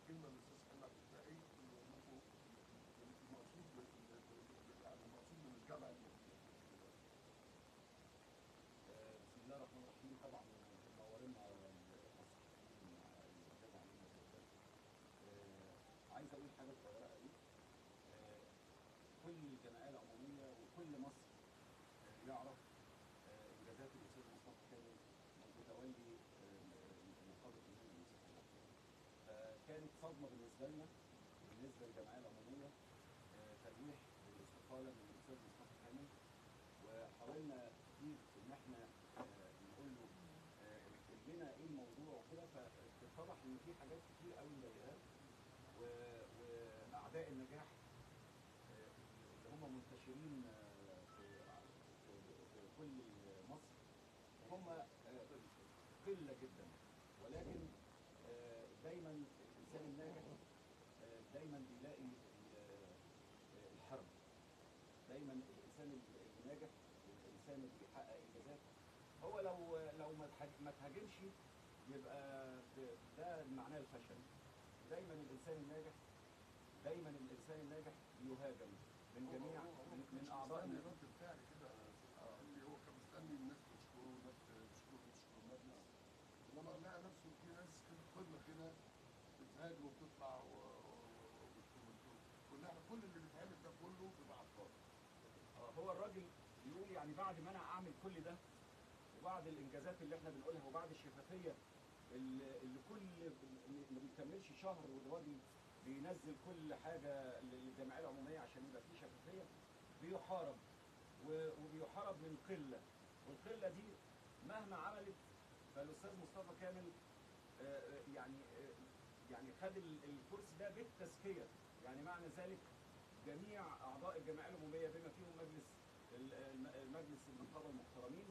كلمه للاستاذ حماد الباقي انكم المقصود بال- بال- بال- يعني المقصود من الجامعه المصريه آه، بسم الله الرحمن الرحيم طبعا منورنا المصحفين مع الاستاذ علي الزبير. آه، عايز اقول حاجه صغيره قوي آه، كل الجمعيه العموميه وكل مصر آه، يعرف آه، انجازات الاستاذ مصطفى كامل متولي آه، نقابه النادي الموسيقيه فكانت صدمه بالنسبه لنا بالنسبه للجمعيه العموميه آه، تلويح بالاستقاله من الاستاذ مصطفى كامل وحاولنا كتير ان احنا آه، نقول له آه، اكتب لنا ايه الموضوع وكده فاتضح ان في حاجات كتير قوي مضايقاه و- واعداء النجاح آه، اللي هم منتشرين آه، في في- في كل مصر وهم آه، قله جدا ولكن آه، دايما الانسان الناجح آه، دايما بيلاقي ال- آه، الحرب دايما الانسان الناجح الانسان اللي بيحقق انجازات هو لو لو ما تهاج- ما تهاجمش يبقى ب- ده معناه الفشل دايما الانسان الناجح دايما الانسان الناجح يهاجم من جميع هو- هو- هو من, من مش اعضاء مستني النادي. رد فعل كده اللي هو كان مستني الناس تشكره والناس تشكره وتشكر المجلس انما لقى نفسه في ناس كده قله كده بتهاجم وبتطلع و- و- وبت- وبت- كلها كل اللي بيتعمل ده كله بيبقى على الفاضي آه، هو الراجل بيقول يعني بعد ما انا اعمل كل ده وبعد الانجازات اللي احنا بنقولها وبعد الشفافيه اللي اللي كل اللي ما بيكملش شهر والراجل بينزل كل حاجه للجمعيه العموميه عشان يبقى فيه شفافيه بيحارب و- وبيحارب من قله والقله دي مهما عملت فالاستاذ مصطفى كامل آه، آه، يعني آه، يعني خد ال- الكرسي ده بالتزكيه يعني معنى ذلك جميع اعضاء الجمعيه العموميه بما فيهم مجلس ال- الم- المجلس النقابه المحترمين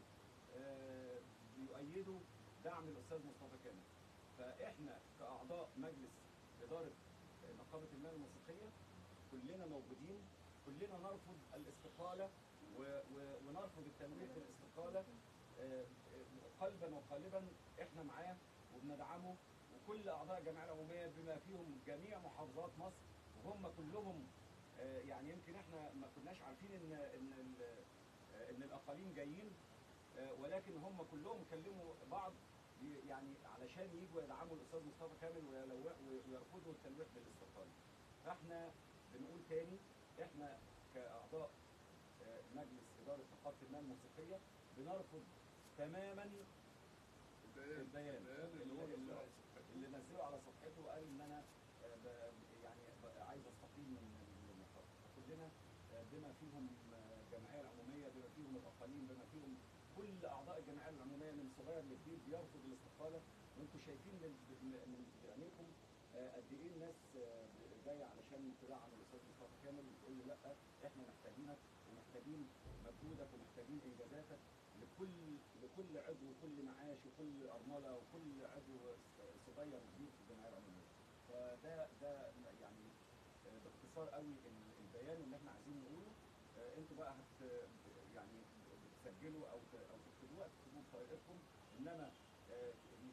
آه، بيؤيدوا دعم الاستاذ مصطفى كامل فاحنا كاعضاء مجلس اداره نقابه المال الموسيقيه كلنا موجودين كلنا نرفض الاستقاله و- و- ونرفض التنويه في الاستقاله آه، آه، قلبا وقالبا احنا معاه وبندعمه وكل اعضاء الجمعيه العموميه بما فيهم جميع محافظات مصر وهم كلهم آه، يعني يمكن احنا ما كناش عارفين ان ان ال- آه، ان الاقاليم جايين آه، ولكن هم كلهم كلموا بعض ي- يعني علشان يجوا يدعموا الاستاذ مصطفى كامل ويلو- ويرفضوا التلويح بالاستقاله. فاحنا بنقول تاني احنا كاعضاء آه، مجلس اداره نقابه المال الموسيقيه بنرفض تماما البيان البيان اللي هو اللي, نزله على اللي, صفحته. اللي نزله على صفحته وقال ان انا آه، ب- يعني ب- عايز استقيل من من النقابه فكلنا آه، بما فيهم آه، الجمعيه العموميه بما فيهم الاقاليم بما فيهم كل اعضاء الجمعيه العموميه من صغير لكبير بيرفض الاستقاله وانتم شايفين من من- من بعينيكم آه، قد ايه الناس آه، جايه علشان تدعم الاستاذ مصطفى كامل وتقول له لا احنا محتاجينك ومحتاجين مجهودك ومحتاجين انجازاتك لكل لكل عضو وكل معاش وكل ارمله وكل عضو صغير وكبير في الجمعيه العموميه. فده ده يعني آه، باختصار قوي ال- البيان اللي احنا عايزين نقوله آه، انتوا بقى هت يعني بتسجلوا او ت- او تكتبوه تكتبوه بطريقتكم انما آه،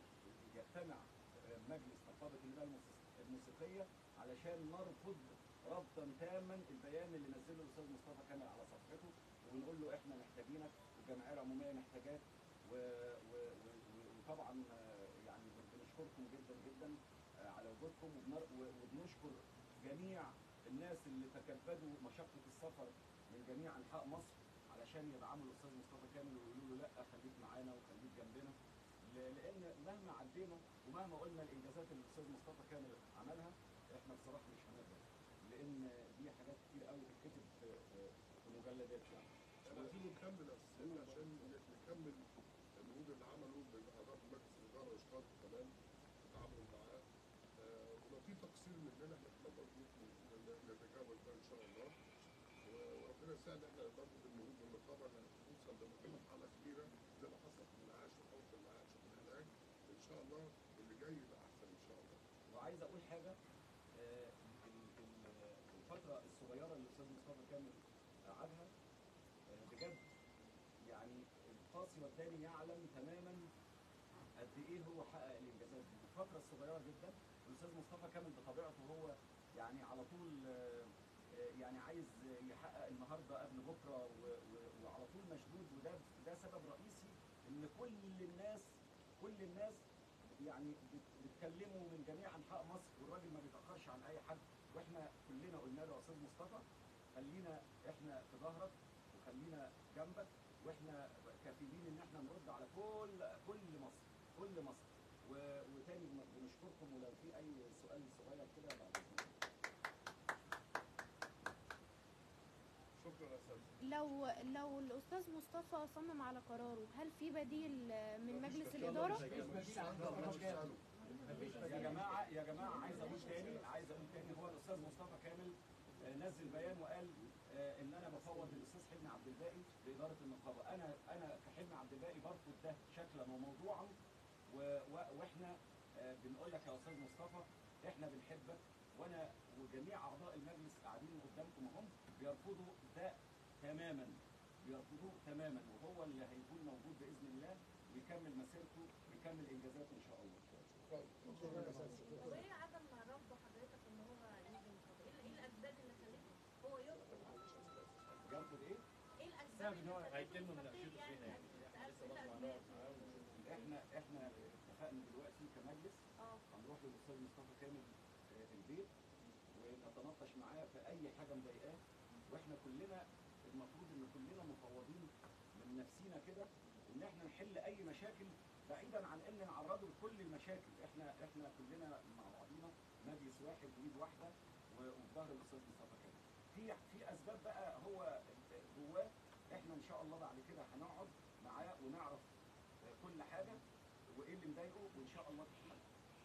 يجتمع آه، مجلس نقابه المال الموسيق- الموسيقيه علشان نرفض رفضا تاما البيان اللي نزله الاستاذ مصطفى كامل على صفحته ونقول له احنا محتاجينك والجمعيه العموميه محتاجاك و... و... و... و- وطبعا آه، يعني بنشكركم جدا جدا آه، على وجودكم وبنر... و- وبنشكر جميع الناس اللي تكبدوا مشقه السفر من جميع انحاء مصر علشان يدعموا الاستاذ مصطفى كامل ويقولوا له لا خليك معانا وخليك جنبنا ل- لان مهما عدينا ومهما قلنا الانجازات اللي الاستاذ مصطفى كامل عملها احنا بصراحه مش هنقدر لان دي حاجات كتير قوي بتتكتب في في- في مجلدات يعني وتيجي نكمل اساسا عشان نكمل المجهود اللي عمله بالاعضاء في مجلس الاداره واشتراك كمان تعاملوا معاه آه، ولو في تقصير مننا احنا كنا موجود نتجاوز ده ان شاء الله و- وربنا يساعد احنا برضه بالمجهود والنقابه ان نوصل لمرحله كبيره زي ما حصل في المعاش وحوض المعاش وفي العلاج ان شاء الله واللي جاي يبقى احسن ان شاء الله. وعايز اقول حاجه آه، ال- ال- الفتره الصغيره اللي الاستاذ مصطفى كامل قعدها آه، بجد يعني القاسي والداني يعلم تماما قد ايه هو حقق الانجازات دي الفتره الصغيره جدا الاستاذ الاستاذ مصطفى كامل بطبيعته هو يعني على طول آه، آه، يعني عايز يحقق النهارده قبل بكره و- و- وعلى طول مشدود وده ده سبب رئيسي ان كل الناس كل الناس يعني بت- بتكلمه من جميع انحاء مصر والراجل ما بيتاخرش عن اي حد واحنا كلنا قلنا له يا استاذ مصطفى خلينا احنا في ظهرك وخلينا جنبك واحنا كفيلين ان احنا نرد على كل كل مصر كل مصر و- وتاني بن- بنشكركم ولو في اي سؤال صغير كده بعد إذنكم. شكرا يا استاذ لو لو الاستاذ مصطفى صمم على قراره هل في بديل آه، من مفيش مجلس بديل. الاداره مفيش بديل عن ده، مفيش سأله. يا جماعه يا جماعه عايز اقول تاني عايز اقول تاني هو الاستاذ مصطفى كامل آه، نزل بيان وقال آه، ان انا بفوض للاستاذ حلمي عبد الباقي لاداره النقابه انا انا كحلمي عبد الباقي برفض ده شكلا وموضوعا و- و- واحنا آه، بنقول لك يا استاذ مصطفى احنا بنحبك وانا وجميع اعضاء المجلس قاعدين قدامكم اهم بيرفضوا ده تماما بيرفضوه تماما وهو اللي هيكون موجود باذن الله ويكمل مسيرته ويكمل انجازاته ان شاء الله شكرا يا استاذ هو ايه عدم رفض حضرتك ان هو يجي النقابه؟ ايه ايه الاسباب اللي خلته هو يرفض اصلا؟ يرفض ايه؟ ايه الاسباب اللي خلته هيتم يستقيل مناقشته يعني فينا يعني أسباب- احنا لسه إيه برضه الأسباب؟ هنقعد معاه احنا احنا اتفقنا دلوقتي كمجلس اه هنروح للاستاذ مصطفى كامل آه، البيت ونتناقش معاه في اي حاجه مضايقاه واحنا كلنا المفروض ان كلنا مفوضين من نفسينا كده ان احنا نحل اي مشاكل بعيدا عن ان نعرضه لكل المشاكل احنا احنا كلنا مع بعضينا مجلس واحد وايد واحده و- وفي ظهر الاستاذ مصطفى كامل في في اسباب بقى هو جواه احنا ان شاء الله بعد كده هنقعد معاه ونعرف آه، كل حاجه وايه اللي مضايقه وان شاء الله تتحل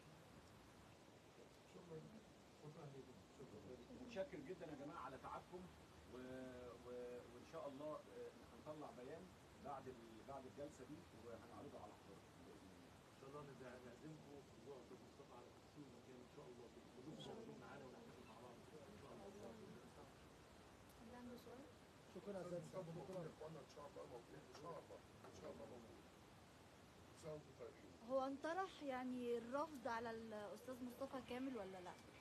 متشكر جدا يا جماعه على تعبكم و... و... وان شاء الله آه، هنطلع بيان بعد ال... بعد الجلسه دي وهنعرضه على حضرتك باذن الله ان شاء الله نبدا نعزمكم اسبوع استاذ مصطفى على تفصيل المكان ان شاء الله كلكم موجودين معانا ونحتفل مع بعض ان شاء الله اللي عنده سؤال شكرا يا استاذ مصطفى موجود يا اخوانا ان شاء الله موجود ان شاء الله ان شاء الله موجود كل سنه وانتم طيبين هو انطرح يعني الرفض على الاستاذ مصطفى كامل ولا لا